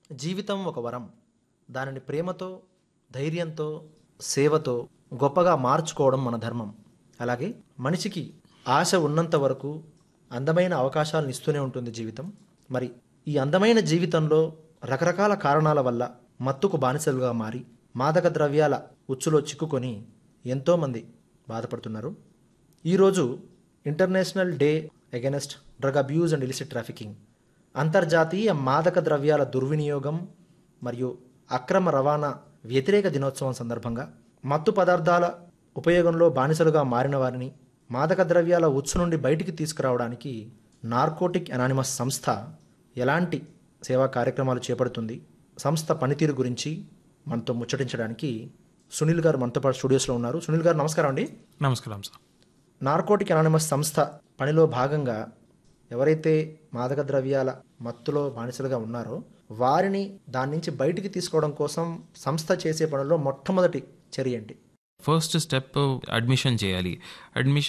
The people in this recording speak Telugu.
జీవితం ఒక వరం దానిని ప్రేమతో ధైర్యంతో సేవతో గొప్పగా మార్చుకోవడం మన ధర్మం అలాగే మనిషికి ఆశ ఉన్నంత వరకు అందమైన అవకాశాలను ఇస్తూనే ఉంటుంది జీవితం మరి ఈ అందమైన జీవితంలో రకరకాల కారణాల వల్ల మత్తుకు బానిసలుగా మారి మాదక ద్రవ్యాల ఉచ్చులో చిక్కుకొని ఎంతోమంది బాధపడుతున్నారు ఈరోజు international day against drug abuse and illicit trafficking అంతర్జాతీయ మాదక ద్రవ్యాల దుర్వినియోగం మరియు అక్రమ రవాణా వ్యతిరేక దినోత్సవం సందర్భంగా మత్తు పదార్థాల ఉపయోగంలో బానిసలుగా మారిన వారిని మాదక ద్రవ్యాల ఉచ్చు నుండి బయటికి తీసుకురావడానికి నార్కోటిక్ అనానిమస్ సంస్థ ఎలాంటి సేవా కార్యక్రమాలు చేపడుతుంది సంస్థ పనితీరు గురించి మనతో ముచ్చటించడానికి సునీల్ గారు మనతో పాటు స్టూడియోస్లో ఉన్నారు సునీల్ గారు నమస్కారం అండి నమస్కారం సార్ నార్కోటిక్ అనానిమస్ సంస్థ పనిలో భాగంగా ఎవరైతే మాదక ద్రవ్యాల మత్తులో బానిసలుగా ఉన్నారో వారిని దాని నుంచి బయటికి తీసుకోవడం కోసం సంస్థ చేసే పనుల్లో మొట్టమొదటి చర్య ఏంటి ఫస్ట్ స్టెప్ అడ్మిషన్ చేయాలి అడ్మిషన్